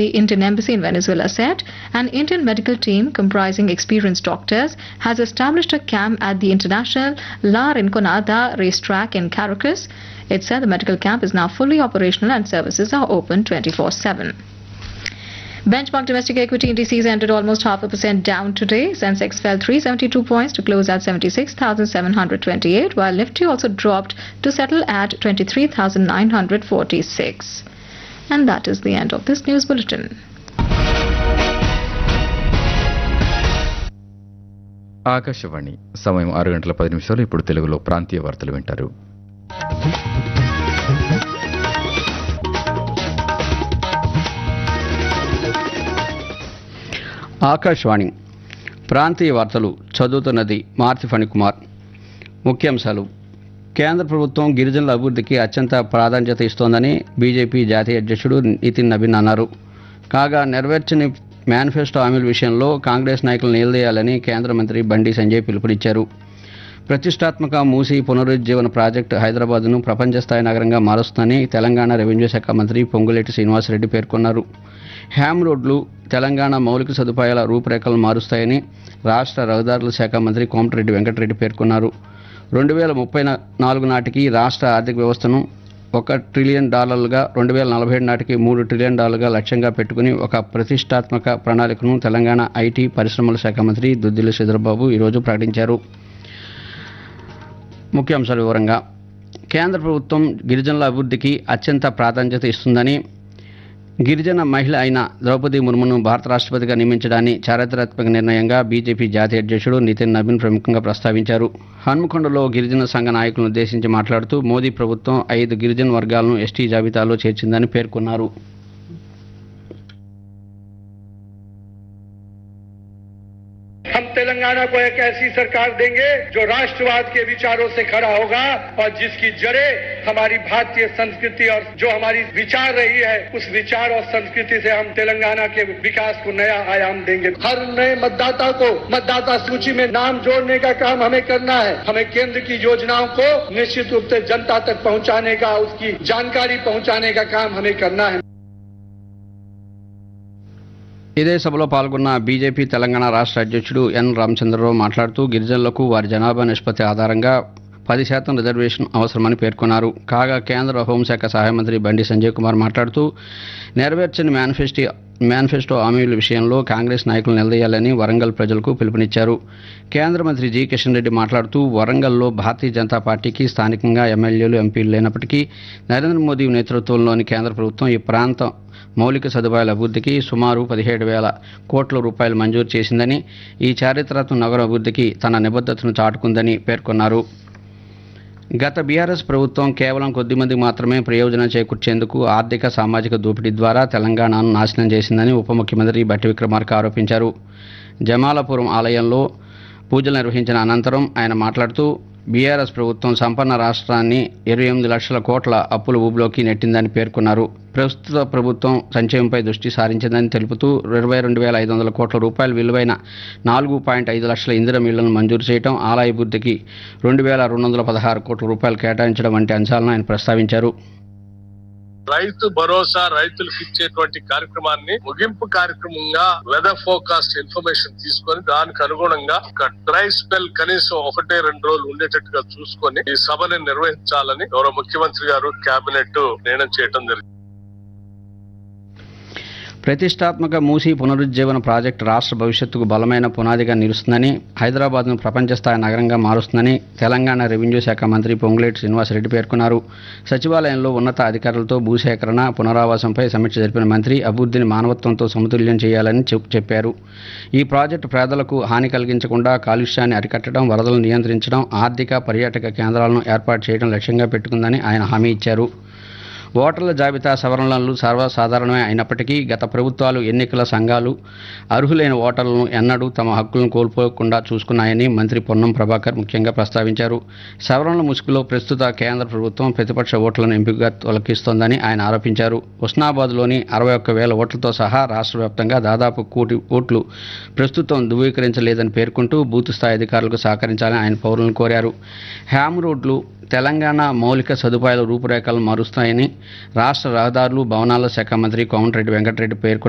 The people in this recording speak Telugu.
The Indian Embassy in Venezuela said an Indian medical team comprising experienced doctors has established a camp at the international La Rinconada racetrack in Caracas. It said the medical camp is now fully operational and services are open 24 7. Benchmark domestic equity indices ended almost half a percent down today. Sensex fell 372 points to close at 76,728, while Nifty also dropped to settle at 23,946. And that is the end of this news bulletin. Akashvani సమయం ఆరు గంటల పది నిమిషాలు ఇప్పుడు తెలుగులో ప్రాంతీయ వార్తలు వింటారు ఆకాశవాణి ప్రాంతీయ వార్తలు చదువుతున్నది మార్తి ఫణికుమార్ ముఖ్యాంశాలు కేంద్ర ప్రభుత్వం గిరిజనుల అభివృద్ధికి అత్యంత ప్రాధాన్యత ఇస్తోందని బీజేపీ జాతీయ అధ్యక్షుడు నితిన్ నవీన్ అన్నారు కాగా నెరవేర్చని మేనిఫెస్టో హామీల విషయంలో కాంగ్రెస్ నాయకులు నిలదీయాలని కేంద్ర మంత్రి బండి సంజయ్ పిలుపునిచ్చారు ప్రతిష్టాత్మక మూసీ పునరుజ్జీవన ప్రాజెక్టు హైదరాబాద్ను ప్రపంచ స్థాయి నగరంగా మారుస్తుందని తెలంగాణ రెవెన్యూ శాఖ మంత్రి పొంగులేటి శ్రీనివాసరెడ్డి పేర్కొన్నారు హ్యామ్ రోడ్లు తెలంగాణ మౌలిక సదుపాయాల రూపురేఖలను మారుస్తాయని రాష్ట్ర రహదారుల శాఖ మంత్రి కోమటిరెడ్డి వెంకటరెడ్డి పేర్కొన్నారు రెండు వేల ముప్పై నా- నాలుగు నాటికి రాష్ట్ర ఆర్థిక వ్యవస్థను ఒక ట్రిలియన్ డాలర్లుగా రెండు వేల నలభై ఏడు నాటికి మూడు ట్రిలియన్ డాలర్లుగా లక్ష్యంగా పెట్టుకుని ఒక ప్రతిష్టాత్మక ప్రణాళికను తెలంగాణ ఐటీ పరిశ్రమల శాఖ మంత్రి దుద్దిల్లి శ్రీధరబాబు ఈరోజు ప్రకటించారు ముఖ్యాంశాల వివరంగా కేంద్ర ప్రభుత్వం గిరిజనుల అభివృద్ధికి అత్యంత ప్రాధాన్యత ఇస్తుందని గిరిజన మహిళ అయిన ద్రౌపది ముర్మును భారత రాష్ట్రపతిగా నియమించడాన్ని చారిత్రాత్మక నిర్ణయంగా బీజేపీ జాతీయ అధ్యక్షుడు నితిన్ నవీన్ ప్రముఖంగా ప్రస్తావించారు హన్మకొండలో గిరిజన సంఘ నాయకులను ఉద్దేశించి మాట్లాడుతూ మోదీ ప్రభుత్వం ఐదు గిరిజన వర్గాలను ఎస్టీ జాబితాలో చేర్చిందని పేర్కొన్నారు हम तेलंगाना को एक ऐसी सरकार देंगे जो राष्ट्रवाद के विचारों से खड़ा होगा और जिसकी जड़ें हमारी भारतीय संस्कृति और जो हमारी विचार रही है उस विचार और संस्कृति से हम तेलंगाना के विकास को नया आयाम देंगे हर नए मतदाता को मतदाता सूची में नाम जोड़ने का काम हमें करना है हमें केंद्र की योजनाओं को निश्चित रूप से जनता तक पहुंचाने का उसकी जानकारी पहुंचाने का काम हमें करना है ఇదే సభలో పాల్గొన్న బీజేపీ తెలంగాణ రాష్ట్ర అధ్యక్షుడు ఎన్ రామచంద్రరావు మాట్లాడుతూ గిరిజనులకు వారి జనాభా నిష్పత్తి ఆధారంగా పది శాతం రిజర్వేషన్ అవసరమని పేర్కొన్నారు కాగా కేంద్ర హోంశాఖ సహాయ మంత్రి బండి సంజయ్ కుమార్ మాట్లాడుతూ నెరవేర్చని మేనిఫెస్టో మేనిఫెస్టో హామీల విషయంలో కాంగ్రెస్ నాయకులు నిలదీయాలని వరంగల్ ప్రజలకు పిలుపునిచ్చారు కేంద్ర మంత్రి జి కిషన్ రెడ్డి మాట్లాడుతూ వరంగల్లో భారతీయ జనతా పార్టీకి స్థానికంగా ఎమ్మెల్యేలు ఎంపీలు లేనప్పటికీ నరేంద్ర మోదీ నేతృత్వంలోని కేంద్ర ప్రభుత్వం ఈ ప్రాంతం మౌలిక సదుపాయాల అభివృద్ధికి సుమారు పదిహేడు వేల కోట్ల రూపాయలు మంజూరు చేసిందని ఈ చారిత్రాత్మక నగర అభివృద్ధికి తన నిబద్ధతను చాటుకుందని పేర్కొన్నారు గత బీఆర్ఎస్ ప్రభుత్వం కేవలం కొద్దిమంది మాత్రమే ప్రయోజనం చేకూర్చేందుకు ఆర్థిక సామాజిక దోపిడీ ద్వారా తెలంగాణను నాశనం చేసిందని ఉప ముఖ్యమంత్రి బట్టి విక్రమార్క ఆరోపించారు జమాలపురం ఆలయంలో పూజలు నిర్వహించిన అనంతరం ఆయన మాట్లాడుతూ బీఆర్ఎస్ ప్రభుత్వం సంపన్న రాష్ట్రాన్ని ఇరవై ఎనిమిది లక్షల కోట్ల అప్పుల ఊబిలోకి నెట్టిందని పేర్కొన్నారు ప్రస్తుత ప్రభుత్వం సంక్షేమంపై దృష్టి సారించిందని తెలుపుతూ ఇరవై రెండు వేల ఐదు వందల కోట్ల రూపాయల విలువైన నాలుగు పాయింట్ ఐదు లక్షల ఇందిర మిల్లులను మంజూరు చేయడం ఆలయ అభివృద్ధికి రెండు వేల రెండు వందల పదహారు కోట్ల రూపాయలు కేటాయించడం వంటి అంశాలను ఆయన ప్రస్తావించారు రైతు భరోసా రైతులకు ఇచ్చేటువంటి కార్యక్రమాన్ని ముగింపు కార్యక్రమంగా వెదర్ ఫోకాస్ట్ ఇన్ఫర్మేషన్ తీసుకొని దానికి అనుగుణంగా ఒక డ్రై స్పెల్ కనీసం ఒకటే రెండు రోజులు ఉండేటట్టుగా చూసుకొని ఈ సభని నిర్వహించాలని గౌరవ ముఖ్యమంత్రి గారు కేబినెట్ నిర్ణయం చేయడం జరిగింది ప్రతిష్టాత్మక మూసీ పునరుజ్జీవన ప్రాజెక్టు రాష్ట్ర భవిష్యత్తుకు బలమైన పునాదిగా నిలుస్తుందని హైదరాబాద్ను ప్రపంచ స్థాయి నగరంగా మారుస్తుందని తెలంగాణ రెవెన్యూ శాఖ మంత్రి పొంగులేటి శ్రీనివాసరెడ్డి పేర్కొన్నారు సచివాలయంలో ఉన్నత అధికారులతో భూసేకరణ పునరావాసంపై సమీక్ష జరిపిన మంత్రి అభివృద్ధిని మానవత్వంతో సమతుల్యం చేయాలని చెప్- చెప్పారు ఈ ప్రాజెక్టు పేదలకు హాని కలిగించకుండా కాలుష్యాన్ని అరికట్టడం వరదలను నియంత్రించడం ఆర్థిక పర్యాటక కేంద్రాలను ఏర్పాటు చేయడం లక్ష్యంగా పెట్టుకుందని ఆయన హామీ ఇచ్చారు ఓటర్ల జాబితా సవరణలు సర్వసాధారణమే అయినప్పటికీ గత ప్రభుత్వాలు ఎన్నికల సంఘాలు అర్హులైన ఓటర్లను ఎన్నడూ తమ హక్కులను కోల్పోకుండా చూసుకున్నాయని మంత్రి పొన్నం ప్రభాకర్ ముఖ్యంగా ప్రస్తావించారు సవరణల ముసుగులో ప్రస్తుత కేంద్ర ప్రభుత్వం ప్రతిపక్ష ఓట్లను ఎంపికగా తొలగిస్తోందని ఆయన ఆరోపించారు ఉస్నాబాద్లోని అరవై ఒక్క వేల ఓట్లతో సహా రాష్ట్ర వ్యాప్తంగా దాదాపు కోటి ఓట్లు ప్రస్తుతం ధృవీకరించలేదని పేర్కొంటూ బూత్ స్థాయి అధికారులకు సహకరించాలని ఆయన పౌరులను కోరారు హ్యామ్ రోడ్లు తెలంగాణ మౌలిక సదుపాయాల రూపురేఖలను మారుస్తాయని రాష్ట్ర రహదారులు భవనాల శాఖ మంత్రి కోమటిరెడ్డి వెంకటరెడ్డి పేర్కొన్నారు